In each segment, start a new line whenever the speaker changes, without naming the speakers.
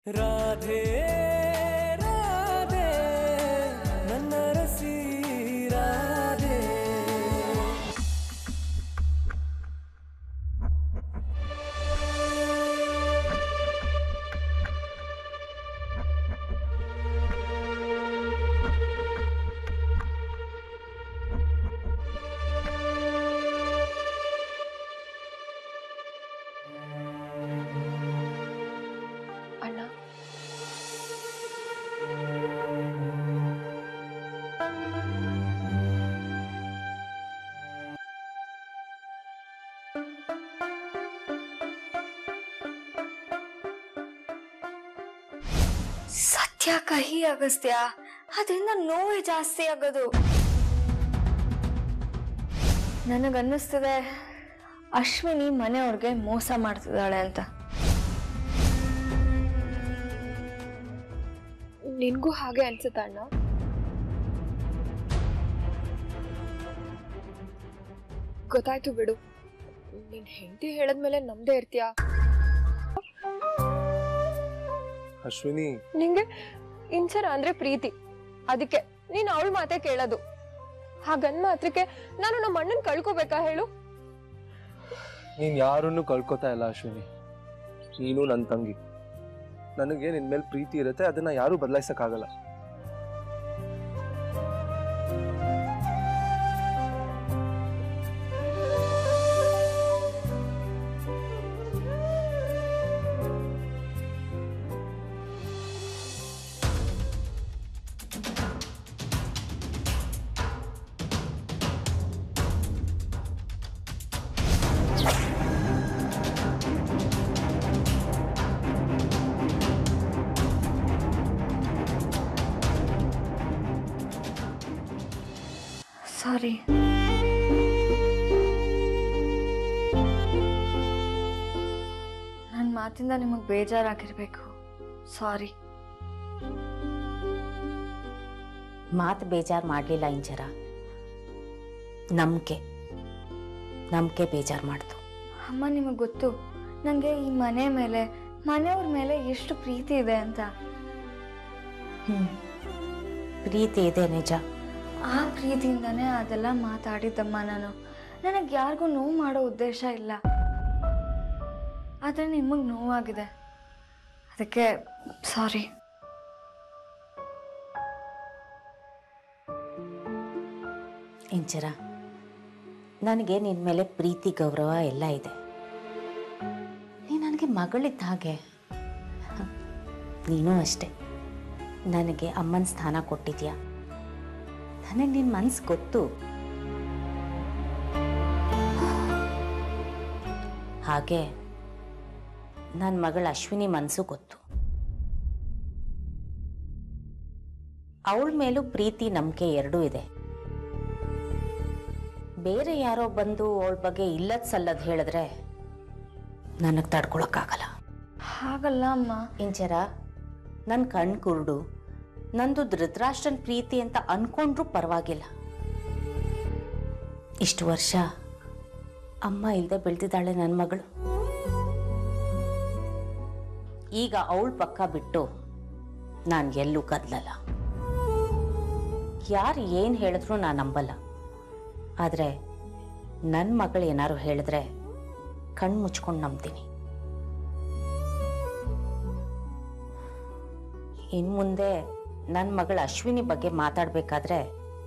ರಾಧೆ ರಾಧೆ ನನ್ನ ರಸಿ ರಾಧೆ
ಅಣ್ಣ
ಸತ್ಯ ಕಹಿ ಅಗಸ್ತ್ಯ ಅದರಿಂದ ನೋವೇ ಜಾಸ್ತಿ ಆಗೋದು ನನಗನ್ನಿಸ್ತದೆ ಅಶ್ವಿನಿ ಮನೆಯವ್ರಿಗೆ ಮೋಸ ಮಾಡ್ತಿದ್ದಾಳೆ ಅಂತ
ನಿನ್ಗೂ ಹಾಗೆ ಅನ್ಸುತ್ತ ಅಣ್ಣ ಗೊತ್ತಾಯ್ತು ಬಿಡು ನಿನ್ ಹೆಂಡತಿ ಹೇಳದ್ಮೇಲೆ ನಮ್ದೇ ಇರ್ತೀಯಾ
ಅಶ್ವಿನಿ
ನಿಂಗೆ ಇಂಚರ ಅಂದ್ರೆ ಪ್ರೀತಿ ಅದಕ್ಕೆ ನೀನ್ ಅವಳ ಮಾತೆ ಕೇಳೋದು ಹಾಗನ್ ಮಾತ್ರಕ್ಕೆ ನಾನು ನಮ್ಮ ಅಣ್ಣನ್ ಕಳ್ಕೊಬೇಕಾ ಹೇಳು
ನೀನ್ ಯಾರನ್ನು ಕಳ್ಕೊತಾ ಇಲ್ಲ ಅಶ್ವಿನಿ ನೀನು ನನ್ನ ತಂಗಿ ನನಗೆ ನಿನ್ ಮೇಲೆ ಪ್ರೀತಿ ಇರುತ್ತೆ ಅದನ್ನ ಯಾರು ಬದಲಾಯಿಸಕ್ಕಾಗಲ್ಲ
ಸಾರಿ ನನ್ನ ಮಾತಿಂದ ನಿಮಗೆ ಬೇಜಾರಾಗಿರ್ಬೇಕು ಸಾರಿ
ಮಾತು ಬೇಜಾರು ಮಾಡಲಿಲ್ಲ ಇಂಚರ ನಂಬಿಕೆ ನಂಬಿಕೆ ಬೇಜಾರು ಮಾಡ್ತು
ಅಮ್ಮ ನಿಮಗೆ ಗೊತ್ತು ನನಗೆ ಈ ಮನೆ ಮೇಲೆ ಮನೆಯವ್ರ ಮೇಲೆ ಎಷ್ಟು ಪ್ರೀತಿ ಇದೆ ಅಂತ
ಹ್ಞೂ ಪ್ರೀತಿ ಇದೆ ನಿಜ
ಆ ಪ್ರೀತಿಯಿಂದನೇ ಅದೆಲ್ಲ ಮಾತಾಡಿದ್ದಮ್ಮ ನಾನು ನನಗೆ ಯಾರಿಗೂ ನೋವು ಮಾಡೋ ಉದ್ದೇಶ ಇಲ್ಲ ಆದರೆ ನಿಮಗೆ ನೋವಾಗಿದೆ ಅದಕ್ಕೆ ಸಾರಿ
ಇಂಚರ ನನಗೆ ನಿನ್ನ ಮೇಲೆ ಪ್ರೀತಿ ಗೌರವ ಎಲ್ಲ ಇದೆ ನೀ ನನಗೆ ಮಗಳಿದ್ದ ಹಾಗೆ ಹ, ನೀನೂ ಅಷ್ಟೆ ನನಗೆ ಅಮ್ಮನ ಸ್ಥಾನ ಕೊಟ್ಟಿದ್ಯಾ ನನಗೆ ನಿನ್ನ ಮನ್ಸು ಗೊತ್ತು ಹಾಗೆ ನನ್ನ ಮಗಳ ಅಶ್ವಿನಿ ಮನಸ್ಸು ಗೊತ್ತು ಅವಳ ಮೇಲೂ ಪ್ರೀತಿ ನಂಬಿಕೆ ಎರಡೂ ಇದೆ ಬೇರೆ ಯಾರೋ ಬಂದು ಅವಳ ಬಗ್ಗೆ ಇಲ್ಲದ್ ಸಲ್ಲದ್ ಹೇಳಿದ್ರೆ ನನಗೆ ತಡ್ಕೊಳಕ್ಕಾಗಲ್ಲ
ಹಾಗಲ್ಲ ಅಮ್ಮ
ಇಂಚರ ನನ್ನ ಕಣ್ ಕುರುಡು ನಂದು ಧೃತರಾಷ್ಟ್ರನ್ ಪ್ರೀತಿ ಅಂತ ಅನ್ಕೊಂಡ್ರೂ ಪರವಾಗಿಲ್ಲ ಇಷ್ಟು ವರ್ಷ ಅಮ್ಮ ಇಲ್ಲದೆ ಬೆಳೆದಿದ್ದಾಳೆ ನನ್ನ ಮಗಳು ಈಗ ಅವಳ ಪಕ್ಕ ಬಿಟ್ಟು ನಾನು ಎಲ್ಲೂ ಕದ್ಲಲ್ಲ ಯಾರು ಏನು ಹೇಳಿದ್ರು ನಾನು ನಂಬಲ್ಲ ಆದರೆ ನನ್ನ ಮಗಳು ಏನಾರು ಹೇಳಿದ್ರೆ ಕಣ್ಣು ಮುಚ್ಕೊಂಡು ನಂಬ್ತೀನಿ ಇನ್ನು ಮುಂದೆ ನನ್ನ ಮಗಳ ಅಶ್ವಿನಿ ಬಗ್ಗೆ ಮಾತಾಡಬೇಕಾದ್ರೆ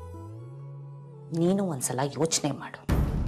ನೀನು ಒಂದ್ಸಲ ಯೋಚನೆ ಮಾಡು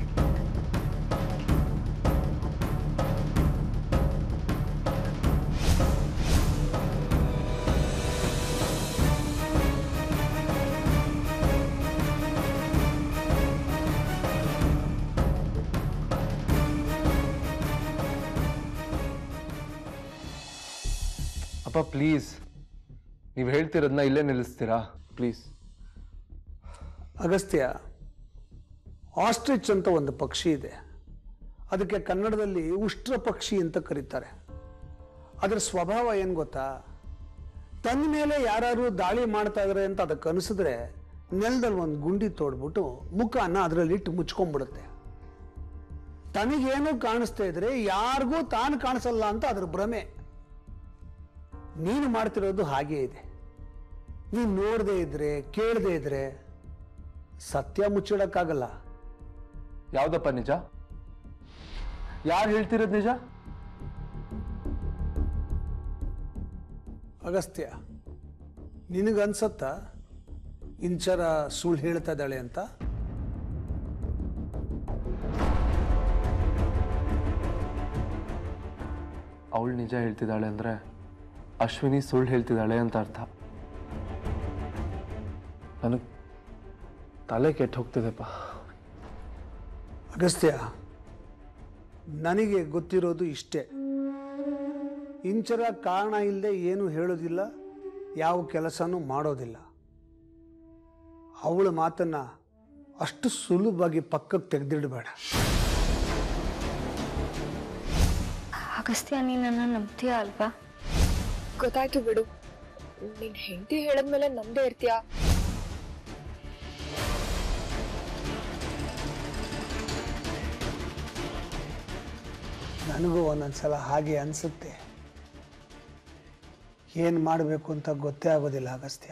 ಅಪ್ಪ ಪ್ಲೀಸ್ ನೀವು ಹೇಳ್ತಿರೋದನ್ನ ಇಲ್ಲೇ ನಿಲ್ಲಿಸ್ತೀರಾ ಪ್ಲೀಸ್
ಅಗಸ್ತ್ಯ ಆಸ್ಟ್ರಿಚ್ ಅಂತ ಒಂದು ಪಕ್ಷಿ ಇದೆ ಅದಕ್ಕೆ ಕನ್ನಡದಲ್ಲಿ ಉಷ್ಟ್ರ ಪಕ್ಷಿ ಅಂತ ಕರೀತಾರೆ ಅದರ ಸ್ವಭಾವ ಏನು ಗೊತ್ತಾ ತನ್ನ ಮೇಲೆ ಯಾರು ದಾಳಿ ಮಾಡ್ತಾ ಇದಾರೆ ಅಂತ ಅದಕ್ಕೆ ಅನಿಸಿದ್ರೆ ನೆಲದಲ್ಲಿ ಒಂದು ಗುಂಡಿ ತೋಡ್ಬಿಟ್ಟು ಮುಖನ ಅದರಲ್ಲಿಟ್ಟು ಮುಚ್ಕೊಂಡ್ಬಿಡುತ್ತೆ ತನಗೇನು ಕಾಣಿಸ್ತಾ ಇದ್ರೆ ಯಾರಿಗೂ ತಾನು ಕಾಣಿಸಲ್ಲ ಅಂತ ಅದ್ರ ಭ್ರಮೆ ನೀನು ಮಾಡ್ತಿರೋದು ಹಾಗೇ ಇದೆ ನೀನು ನೋಡದೇ ಇದ್ರೆ ಕೇಳದೇ ಇದ್ರೆ ಸತ್ಯ ಮುಚ್ಚಿಡಕ್ಕಾಗಲ್ಲ
ಯಾವ್ದಪ್ಪ ನಿಜ ಯಾರು ಹೇಳ್ತಿರೋದು ನಿಜ
ಅಗಸ್ತ್ಯ ನಿನಗನ್ಸತ್ತಾ ಇಂಚರ ಸುಳ್ಳು ಹೇಳ್ತಾ ಇದ್ದಾಳೆ ಅಂತ
ಅವಳು ನಿಜ ಹೇಳ್ತಿದ್ದಾಳೆ ಅಂದ್ರೆ ಅಶ್ವಿನಿ ಸುಳ್ಳು ಹೇಳ್ತಿದ್ದಾಳೆ ಅಂತ ಅರ್ಥ ನನಗೆ ತಲೆ ಕೆಟ್ಟು ಹೋಗ್ತಿದೆಪ್ಪ
ಅಗಸ್ತ್ಯ ನನಗೆ ಗೊತ್ತಿರೋದು ಇಷ್ಟೇ ಇಂಚರ ಕಾರಣ ಇಲ್ಲದೆ ಏನು ಹೇಳೋದಿಲ್ಲ ಯಾವ ಕೆಲಸನೂ ಮಾಡೋದಿಲ್ಲ ಅವಳ ಮಾತನ್ನ ಅಷ್ಟು ಸುಲಭವಾಗಿ ಪಕ್ಕಕ್ಕೆ ತೆಗೆದಿಡಬೇಡ
ಅಗಸ್ತ್ಯ ನೀ ನನ್ನ ನಂಬ್ತೀಯ ಅಲ್ವಾ
ಗೊತ್ತಾಯ್ತು ಬಿಡು ನಿನ್ ಹೆಂಡತಿ ಹೇಳದ್ಮೇಲೆ ನಂದೇ ಇರ್ತೀಯಾ
ನನಗೂ ಒಂದೊಂದ್ಸಲ ಹಾಗೆ ಅನಿಸುತ್ತೆ ಏನು ಮಾಡಬೇಕು ಅಂತ ಗೊತ್ತೇ ಆಗೋದಿಲ್ಲ ಅಗಸ್ತ್ಯ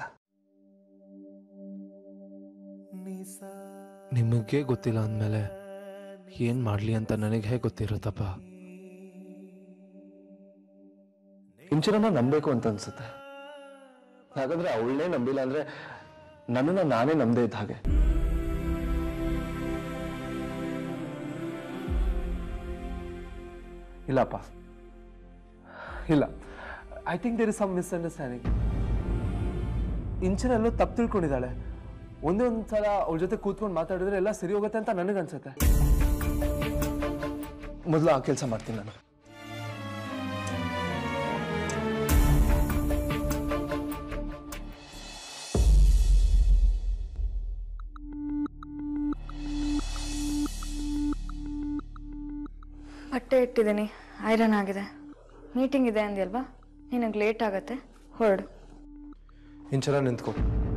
ನಿಮಗೆ ಗೊತ್ತಿಲ್ಲ ಅಂದಮೇಲೆ ಏನು ಮಾಡಲಿ ಅಂತ ನನಗೆ ಹೇಗೆ ಗೊತ್ತಿರುತ್ತಪ್ಪ ಇಂಚರನ್ನ ನಂಬೇಕು ಅಂತ ಅನ್ಸುತ್ತೆ ಹಾಗಾದ್ರೆ ಅವಳನ್ನೇ ನಂಬಿಲ್ಲ ಅಂದ್ರೆ ನನ್ನನ್ನ ನಾನೇ ನಂಬದೇ ಇದ್ದ ಹಾಗೆ ಇಲ್ಲಪ್ಪ ಇಲ್ಲ I think there is some misunderstanding ಇಂಚನೆಲ್ಲೋ ತಪ್ಪು ತಿಳ್ಕೊಂಡಿದ್ದಾಳೆ ಒಂದೇ ಒಂದು ಸಲ ಅವ್ಳ ಜೊತೆ ಕೂತ್ಕೊಂಡು ಮಾತಾಡಿದ್ರೆ ಎಲ್ಲ ಸರಿ ಹೋಗುತ್ತೆ ಅಂತ ನನಗನ್ಸುತ್ತೆ ಮೊದಲು ಆ ಕೆಲಸ ಮಾಡ್ತೀನಿ ನಾನು
ಬಟ್ಟೆ ಇಟ್ಟಿದ್ದೀನಿ ಐರನ್ ಆಗಿದೆ ಮೀಟಿಂಗ್ ಇದೆ ಅಂದ್ಯಲ್ವಾ ನಿನಗೆ ಲೇಟ್ ಆಗತ್ತೆ ಹೊರಡು
ಇಂಚರ ನಿಂತ್ಕೊ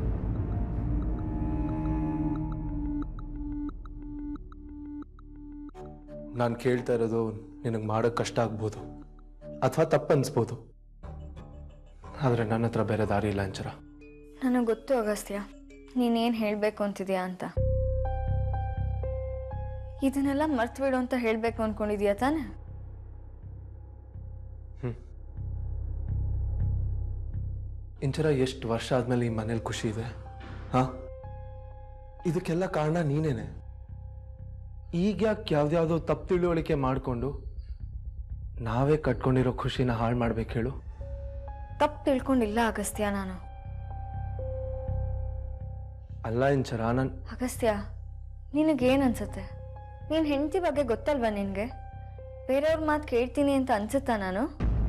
ನಾನು ಕೇಳ್ತಾ ಇರೋದು ನಿನಗೆ ಮಾಡೋಕ್ಕೆ ಕಷ್ಟ ಆಗ್ಬೋದು ಅಥವಾ ತಪ್ಪು ಅನ್ಸ್ಬೋದು ಆದರೆ ನನ್ನ ಹತ್ರ ಬೇರೆ ದಾರಿ ಇಲ್ಲ ಇಂಚರ
ನನಗೆ ಗೊತ್ತು ಅಗಸ್ತ್ಯ ನೀನೇನು ಹೇಳಬೇಕು ಅಂತಿದ್ಯಾ ಅಂತ ಇದನ್ನೆಲ್ಲ ಮರ್ತು ಬಿಡು ಅಂತ ಹೇಳಬೇಕು ಅನ್ಕೊಂಡಿದ್ಯಾ ತಾನೆ
ಇಂಚರ ಎಷ್ಟು ವರ್ಷ ಆದ್ಮೇಲೆ ಈ ಮನೇಲಿ ಖುಷಿ ಇದೆ ಹಾ ಇದಕ್ಕೆಲ್ಲ ಕಾರಣ ನೀನೇನೆ ಈಗ ಯಾಕೆ ಯಾವ್ದ್ಯಾವ್ದೋ ತಪ್ಪು ತಿಳುವಳಿಕೆ ಮಾಡಿಕೊಂಡು ನಾವೇ ಕಟ್ಕೊಂಡಿರೋ ಖುಷಿನ ಹಾಳು ಮಾಡ್ಬೇಕು ಹೇಳು
ತಪ್ಪು ತಿಳ್ಕೊಂಡಿಲ್ಲ ಅಗಸ್ತ್ಯ ನಾನು
ಅಲ್ಲ ಇಂಚರ ನಾನು
ಅಗಸ್ತ್ಯ ನಿನಗೇನು ಅನ್ಸುತ್ತೆ ನೀನು ಹೆಂಡತಿ ಬಗ್ಗೆ ಗೊತ್ತಲ್ವಾ ನಿನಗೆ ಬೇರೆಯವ್ರ ಮಾತು ಕೇಳ್ತೀನಿ ಅಂತ ಅನ್ಸುತ್ತಾ ನಾನು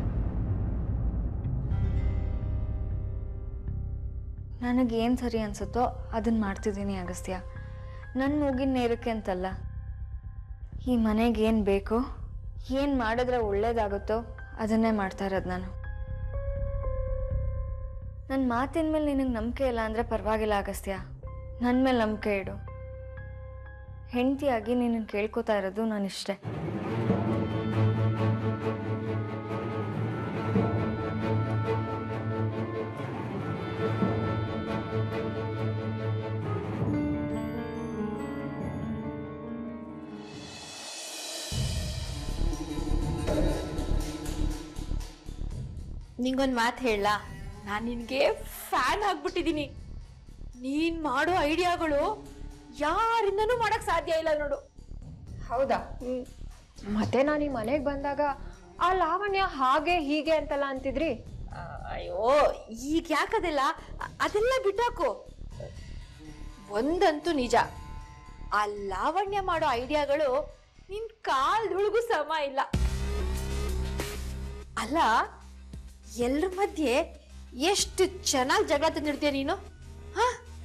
ನನಗೇನು ಸರಿ ಅನ್ಸುತ್ತೋ ಅದನ್ನ ಮಾಡ್ತಿದ್ದೀನಿ ಅಗಸ್ತ್ಯ ನನ್ನ ಮೂಗಿನ ನೇರಕ್ಕೆ ಅಂತಲ್ಲ ಈ ಮನೆಗೆ ಏನು ಬೇಕೋ ಏನು ಮಾಡಿದ್ರೆ ಒಳ್ಳೇದಾಗುತ್ತೋ ಅದನ್ನೇ ಮಾಡ್ತಾ ಇರೋದು ನಾನು ನನ್ನ ಮಾತಿನ ಮೇಲೆ ನಿನಗೆ ನಂಬಿಕೆ ಇಲ್ಲ ಅಂದರೆ ಪರವಾಗಿಲ್ಲ ಅಗಸ್ತ್ಯ ನನ್ನ ಮೇಲೆ ನಂಬಿಕೆ ಇಡು ಹೆಂಡತಿಯಾಗಿ ನಿನ್ನನ್ನು ಕೇಳ್ಕೊತಾ ಇರೋದು ನಾನು ಇಷ್ಟೇ
ನಿಂಗೊಂದು ಮಾತು ಹೇಳ ನಾನು ನಿನಗೆ ಫ್ಯಾನ್ ಆಗ್ಬಿಟ್ಟಿದ್ದೀನಿ ನೀನ್ ಮಾಡೋ ಐಡಿಯಾಗಳು ಯಾರಿಂದನೂ ಮಾಡಕ್ ಸಾಧ್ಯ ಇಲ್ಲ ನೋಡು
ಹೌದಾ ಹ್ಮ್. ಮತ್ತೆ ನಾನು ಈ ಮನೆಗೆ ಬಂದಾಗ ಆ ಲಾವಣ್ಯ ಹಾಗೆ ಹೀಗೆ ಅಂತೆಲ್ಲ ಅಂತಿದ್ರಿ
ಆ, ಅಯ್ಯೋ ಈಗ ಯಾಕದೆಲ್ಲ ಅ- ಅದೆಲ್ಲ ಬಿಟ್ಟಾಕು ಒಂದಂತೂ ನಿಜ ಆ ಲಾವಣ್ಯ ಮಾಡೋ ಐಡಿಯಾಗಳು ನಿನ್ ಕಾಲ್ದೊಳಗೂ ಸಮ ಇಲ್ಲ ಅಲ್ಲ ಎಲ್ರ ಮಧ್ಯೆ ಎಷ್ಟು ಚೆನ್ನಾಗಿ ಜಗಳ ತಂದಿಡ್ತೀಯ ನೀನು ಹಾ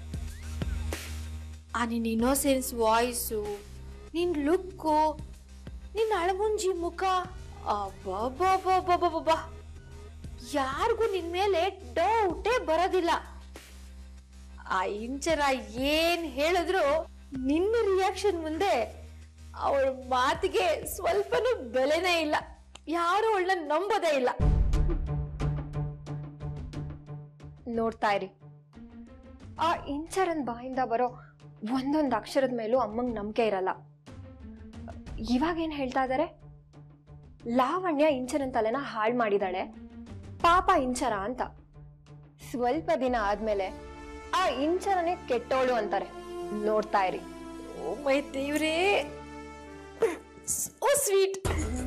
ಆ ನಿನ್ನ ಇನ್ನೋಸೆನ್ಸ್ ವಾಯ್ಸು ನಿನ್ ಲುಕ್ಕು ನಿನ್ನ ಅಳಮುಂಜಿ ಮುಖ ಅಬ್ಬಬ್ಬಬ್ಬಬ್ಬಬ್ಬಬ್ಬ ಯಾರಿಗೂ ನಿನ್ ಮೇಲೆ ಡೌಟೇ ಬರೋದಿಲ್ಲ ಆ ಇಂಚರ ಏನ್ ಹೇಳಿದ್ರು ನಿನ್ನ ರಿಯಾಕ್ಷನ್ ಮುಂದೆ ಅವಳ ಮಾತಿಗೆ ಸ್ವಲ್ಪನೂ ಬೆಲೆನೇ ಇಲ್ಲ ಯಾರು ಅವಳನ್ನ ನಂಬೋದೇ ಇಲ್ಲ
ನೋಡ್ತಾ ಇರಿ ಆ ಇಂಚರನ್ ಬಾಯಿಂದ ಬರೋ ಒಂದೊಂದು ಅಕ್ಷರದ ಮೇಲೂ ಅಮ್ಮಂಗ್ ನಂಬಿಕೆ ಇರಲ್ಲ ಇವಾಗ ಏನ್ ಹೇಳ್ತಾ ಇದಾರೆ ಲಾವಣ್ಯ ಇಂಚರನ್ ತಲೆನ ಹಾಳು ಮಾಡಿದಾಳೆ ಪಾಪ ಇಂಚರ ಅಂತ ಸ್ವಲ್ಪ ದಿನ ಆದ್ಮೇಲೆ ಆ ಇಂಚರನೇ ಕೆಟ್ಟೋಳು ಅಂತಾರೆ ನೋಡ್ತಾ ಇರಿ
ಓ ಮೈ ದೇವ್ರೇ ಓ ಸ್ವೀಟ್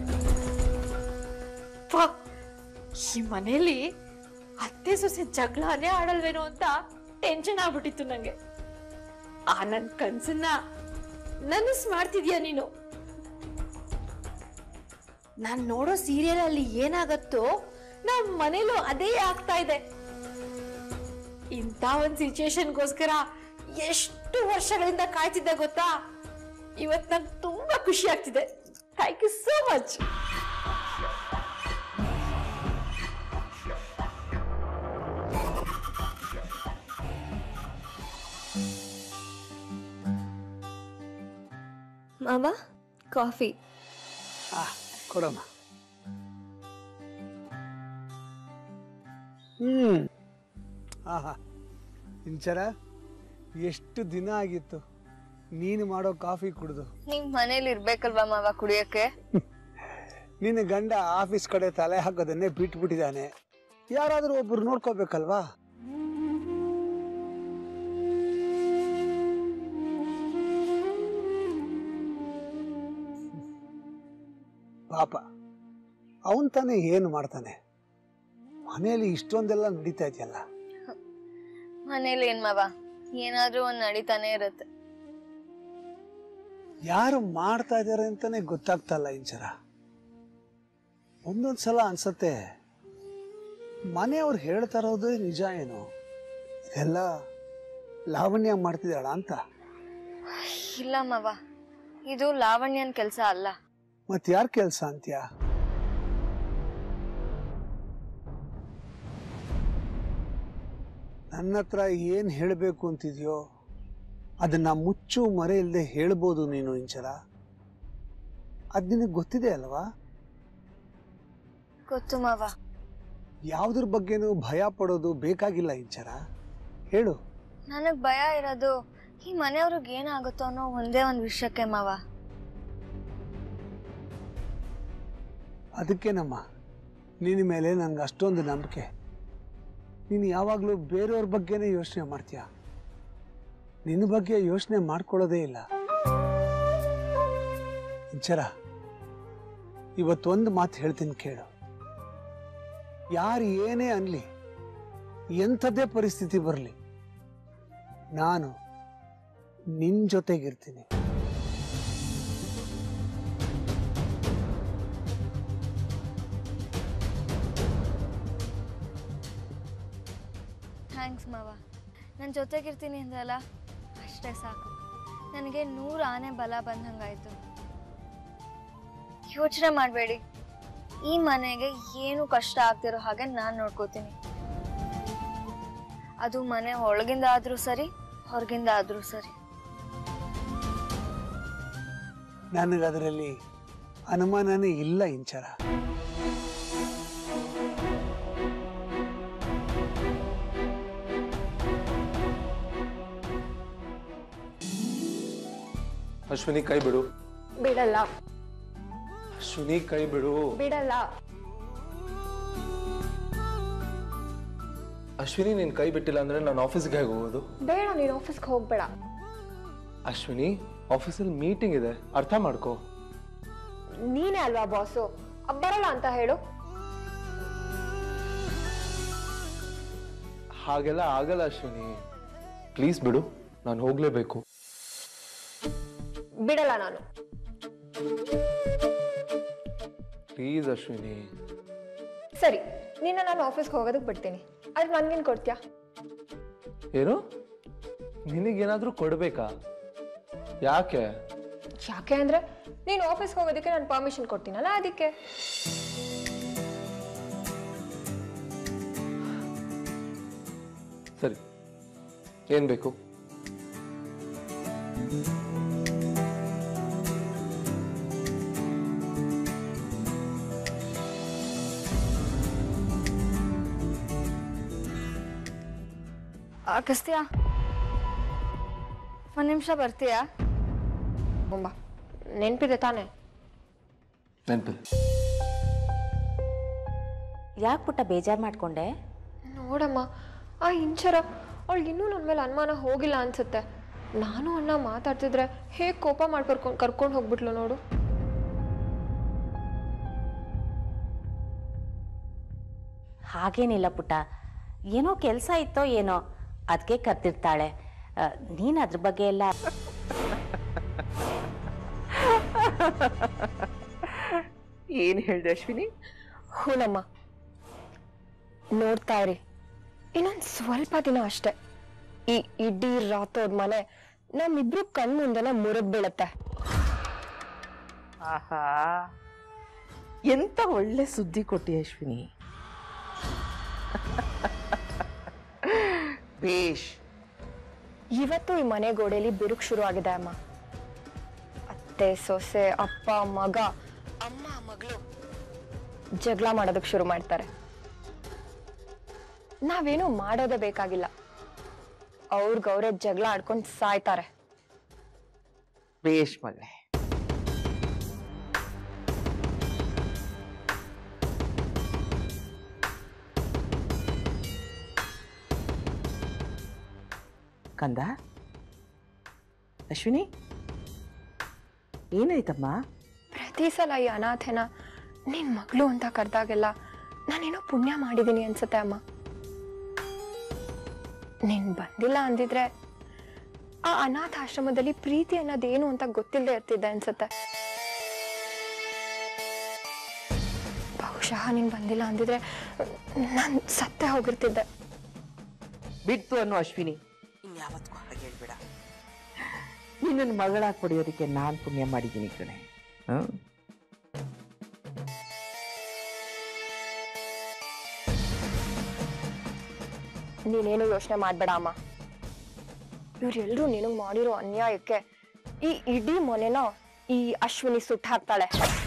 ಈ ಮನೇಲಿ ಅತ್ತೆ ಸೊಸೆ ಜಗಳನೇ ಆಡಲ್ವೇನೋ ಅಂತ ಟೆನ್ಷನ್ ಆಗ್ಬಿಟ್ಟಿತ್ತು ನಂಗೆ ಆ ನನ್ ಕನ್ಸನ್ನ ನನಸ್ ಮಾಡ್ತಿದ್ಯಾ ನೀನು ನಾನ್ ನೋಡೋ ಸೀರಿಯಲ್ ಅಲ್ಲಿ ಏನಾಗತ್ತೋ ನಮ್ ಮನೇಲೂ ಅದೇ ಆಗ್ತಾ ಇದೆ ಇಂಥ ಒಂದ್ ಸಿಚುಯೇಷನ್ಗೋಸ್ಕರ ಎಷ್ಟು ವರ್ಷಗಳಿಂದ ಕಾಯ್ತಿದ್ದೆ ಗೊತ್ತಾ ಇವತ್ ನಂಗೆ ತುಂಬಾ ಖುಷಿ ಆಗ್ತಿದೆ ಥ್ಯಾಂಕ್ ಯು ಸೋ ಮಚ್
ಮಾವ ಕಾಫಿ
ಆ ಕೊಡಮ್ಮ ಹ್ಮ್ ಆಹಾ ಇಂಚರ ಎಷ್ಟು ದಿನ ಆಗಿತ್ತು ನೀನು ಮಾಡೋ ಕಾಫಿ ಕುಡಿದು
ನಿಮ್ ಮನೇಲಿ ಇರ್ಬೇಕಲ್ವಾ ಮಾವ ಕುಡಿಯಕ್ಕೆ
ನಿನ್ನ ಗಂಡ ಆಫೀಸ್ ಕಡೆ ತಲೆ ಹಾಕೋದನ್ನೇ ಬಿಟ್ಬಿಟ್ಟಿದ್ದಾನೆ ಯಾರಾದರೂ ಒಬ್ರು ನೋಡ್ಕೋಬೇಕಲ್ವಾ ಪಾಪ ಅವನ್ ತಾನೇ ಏನು ಮಾಡ್ತಾನೆ ಮನೆಯಲ್ಲಿ ಇಷ್ಟೊಂದೆಲ್ಲ ನಡೀತಾ ಇದೆಯಲ್ಲ
ಮನೇಲಿ ಏನ್ ಮಾವ ಏನಾದ್ರೂ ಒಂದ್ ನಡೀತಾನೆ ಇರುತ್ತೆ
ಯಾರು ಮಾಡ್ತಾ ಇದ್ದಾರೆ ಅಂತಾನೆ ಗೊತ್ತಾಗ್ತಲ್ಲ ಇಂಚರ ಒಂದೊಂದ್ ಸಲ ಅನ್ಸತ್ತೆ ಮನೆಯವ್ರು ಹೇಳ್ತಾ ಇರೋದೇ ನಿಜ ಏನು ಇದೆಲ್ಲ ಲಾವಣ್ಯ ಮಾಡ್ತಿದ್ದಾಳ ಅಂತ
ಇಲ್ಲ ಮಾವ ಇದು ಲಾವಣ್ಯನ್ ಕೆಲ್ಸ ಅಲ್ಲ
ಮತ್ ಯಾರ್ ಕೆಲ್ಸ ಅಂತ್ಯ ನನ್ನ ಹತ್ರ ಏನ್ ಹೇಳ್ಬೇಕು ಅಂತಿದ್ಯೋ ಅದನ್ನ ಮುಚ್ಚು ಮರೆ ಇಲ್ಲದೆ ಹೇಳ್ಬೋದು ನೀನು ಇಂಚರ ಅದ್ ನಿನಗೆ ಗೊತ್ತಿದೆ ಅಲ್ವಾ
ಗೊತ್ತು ಮಾವ
ಯಾವ್ದ್ರ ಬಗ್ಗೆನೂ ಭಯ ಪಡೋದು ಬೇಕಾಗಿಲ್ಲ ಇಂಚರ ಹೇಳು
ನನಗ್ ಭಯ ಇರೋದು ಈ ಮನೆಯವ್ರಿಗೆ ಏನಾಗುತ್ತೋ ಅನ್ನೋ ಒಂದೇ ಒಂದ್ ವಿಷಯಕ್ಕೆ ಮಾವ
ಅದಕ್ಕೆ ನಮ್ಮ ನಿನ್ನ ಮೇಲೆ ನಂಗೆ ಅಷ್ಟೊಂದು ನಂಬಿಕೆ ನೀನು ಯಾವಾಗಲೂ ಬೇರೆಯವ್ರ ಬಗ್ಗೆನೇ ಯೋಚನೆ ಮಾಡ್ತೀಯ ನಿನ್ನ ಬಗ್ಗೆ ಯೋಚನೆ ಮಾಡ್ಕೊಳ್ಳೋದೇ ಇಲ್ಲ ಇಂಚರ ಇವತ್ತೊಂದು ಮಾತು ಹೇಳ್ತೀನಿ ಕೇಳು ಯಾರು ಏನೇ ಅನ್ಲಿ ಎಂಥದ್ದೇ ಪರಿಸ್ಥಿತಿ ಬರಲಿ ನಾನು ನಿನ್ ಜೊತೆಗಿರ್ತೀನಿ
ಥ್ಯಾಂಕ್ಸ್ ಮಾವ ನನ್ನ ಜೊತೆಗಿರ್ತೀನಿ ಅಂದಲ್ಲ ಅಷ್ಟೇ ಸಾಕು ನನಗೆ ನೂರು ಆನೆ ಬಲ ಬಂದಂಗಾಯ್ತು ಯೋಚನೆ ಮಾಡಬೇಡಿ ಈ ಮನೆಗೆ ಏನು ಕಷ್ಟ ಆಗ್ತಿರೋ ಹಾಗೆ ನಾನು ನೋಡ್ಕೋತೀನಿ ಅದು ಮನೆ ಒಳಗಿಂದ ಆದ್ರೂ ಸರಿ ಹೊರಗಿಂದ ಆದ್ರೂ ಸರಿ
ನನಗದರಲ್ಲಿ ಅನುಮಾನನೇ ಇಲ್ಲ ಇಂಚರ
ಅಶ್ವಿನಿ ಕೈ ಬಿಡು
ಬಿಡಲ್ಲ
ಅಶ್ವಿನಿ ಕೈ ಬಿಡು
ಬಿಡಲ್ಲ
ಅಶ್ವಿನಿ ನೀನ್ ಕೈ ಬಿಟ್ಟಿಲ್ಲ ಅಂದ್ರೆ ನಾನು ಆಫೀಸ್ಗೆ ಹೇಗೆ ಹೋಗೋದು
ಬೇಡ ನೀನು ಆಫೀಸ್ಗೆ ಹೋಗ್ಬೇಡ
ಅಶ್ವಿನಿ ಆಫೀಸಲ್ಲಿ ಮೀಟಿಂಗ್ ಇದೆ ಅರ್ಥ ಮಾಡ್ಕೋ
ನೀನೇ ಅಲ್ವಾ ಬಾಸು ಬರಲ್ಲ ಅಂತ ಹೇಳು
ಹಾಗೆಲ್ಲ ಆಗಲ್ಲ ಅಶ್ವಿನಿ ಪ್ಲೀಸ್ ಬಿಡು ನಾನು ಹೋಗ್ಲೇಬೇಕು
ಬಿಡಲ್ಲ ನಾನು
ಪ್ಲೀಸ್ ಅಶ್ವಿನಿ
ಸರಿ ನಿನ್ನ ನಾನು ಆಫೀಸ್ಗೆ ಹೋಗೋದಕ್ಕೆ ಬಿಡ್ತೀನಿ ಆದ್ರೆ ನನ್ಗೇನು ಕೊಡ್ತೀಯಾ
ಏನು ನಿನಗೇನಾದ್ರೂ ಕೊಡ್ಬೇಕಾ ಯಾಕೆ
ಯಾಕೆ ಅಂದ್ರೆ ನೀನು ಆಫೀಸ್ಗೆ ಹೋಗೋದಕ್ಕೆ ನಾನು ಪರ್ಮಿಷನ್ ಕೊಡ್ತೀನಲ್ಲ ಅದಕ್ಕೆ
ಸರಿ ಏನ್ ಬೇಕು
ಅಗಸ್ತ್ಯ ಒಂದು ನಿಮಿಷ ಬರ್ತೀಯಾ
ಬೊಂಬ ನೆನ್ಪಿದೆ ತಾನೆ
ನೆನಪಿದೆ
ಯಾಕೆ ಪುಟ್ಟ ಬೇಜಾರು ಮಾಡ್ಕೊಂಡೆ
ನೋಡಮ್ಮ ಆ ಇಂಚರ ಅವಳಿಗೆ ಇನ್ನೂ ನನ್ನ ಮೇಲೆ ಅನುಮಾನ ಹೋಗಿಲ್ಲ ಅನ್ಸುತ್ತೆ ನಾನು ಅಣ್ಣ ಮಾತಾಡ್ತಿದ್ರೆ ಹೇಗೆ ಕೋಪ ಮಾಡ್ಕರ್ಕೊಂಡು ಕರ್ಕೊಂಡು ಹೋಗ್ಬಿಟ್ಲು ನೋಡು
ಹಾಗೇನಿಲ್ಲ ಪುಟ್ಟ ಏನೋ ಕೆಲಸ ಇತ್ತೋ ಏನೋ ಅದಕ್ಕೆ ಕರ್ತಿರ್ತಾಳೆ ಆ, ನೀನ್ ಅದ್ರ ಬಗ್ಗೆ ಎಲ್ಲ
ಏನು ಹೇಳ್ದೆ ಅಶ್ವಿನಿ
ಹೂನಮ್ಮ ನೋಡ್ತಾ ಇರಿ ಇನ್ನೊಂದು ಸ್ವಲ್ಪ ದಿನ ಅಷ್ಟೆ ಈ ಇಡೀ ರಾತೋದ್ ಮನೆ ನಮ್ಮಿಬ್ರು ಕಣ್ ಮುಂದೆನೆ ಮುರಿದ್ ಬೀಳತ್ತೆ
ಆಹಾ ಎಂತ ಒಳ್ಳೆ ಸುದ್ದಿ ಕೊಟ್ಟಿ ಅಶ್ವಿನಿ ಬೇಷ್
ಇವತ್ತು ಈ ಮನೆ ಗೋಡೆಯಲ್ಲಿ ಬಿರುಕು ಶುರು ಆಗಿದೆ ಅಮ್ಮ ಅತ್ತೆ ಸೊಸೆ ಅಪ್ಪ ಮಗ ಅಮ್ಮ ಮಗಳು ಜಗಳ ಮಾಡೋದಕ್ಕೆ ಶುರು ಮಾಡ್ತಾರೆ ನಾವೇನು ಮಾಡೋದೇ ಬೇಕಾಗಿಲ್ಲ ಅವ್ರಿಗವ್ರೆ ಜಗಳ ಆಡ್ಕೊಂಡು ಸಾಯ್ತಾರೆ
ಬೇಷ್ ಮಗಳೇ ಕಂದ ಅಶ್ವಿನಿ ಏನಾಯ್ತಮ್ಮ
ಪ್ರತಿ ಸಲ ಈ ಅನಾಥೆನ ನಿನ್ ಮಗಳು ಅಂತ ಕರೆದಾಗೆಲ್ಲ ನಾನೇನೋ ಪುಣ್ಯ ಮಾಡಿದ್ದೀನಿ ಅನ್ಸುತ್ತೆ ಅಮ್ಮ ನೀನ್ ಬಂದಿಲ್ಲ ಅಂದಿದ್ರೆ ಆ ಅನಾಥ ಆಶ್ರಮದಲ್ಲಿ ಪ್ರೀತಿ ಅನ್ನೋದೇನು ಅಂತ ಗೊತ್ತಿಲ್ಲದೆ ಇರ್ತಿದ್ದೆ ಅನ್ಸುತ್ತೆ ಬಹುಶಃ ನೀನ್ ಬಂದಿಲ್ಲ ಅಂದಿದ್ರೆ ನಾನು ಸತ್ತೇ ಹೋಗಿರ್ತಿದ್ದೆ
ಬಿಡ್ತು ಅನ್ನೋ ಅಶ್ವಿನಿ ಇನ್ಯಾವತ್ತೂ ಹಾಗೆ ಹೇಳ್ಬೇಡ ನಿನ್ನನ್ನು ಮಗಳಾಗಿ ಪಡೆಯೋದಕ್ಕೆ ನಾನು ಪುಣ್ಯ ಮಾಡಿದ್ದೀನಿ ಕಣೆ ಹ್ಮ್
ನೀನೇನು ಯೋಚನೆ ಮಾಡ್ಬೇಡ ಅಮ್ಮ ಇವ್ರೆಲ್ರೂ ನಿನಗ್ ಮಾಡಿರೋ ಅನ್ಯಾಯಕ್ಕೆ ಈ ಇಡೀ ಮನೆನ ಈ ಅಶ್ವಿನಿ ಸುಟ್ಟು ಹಾಕ್ತಾಳೆ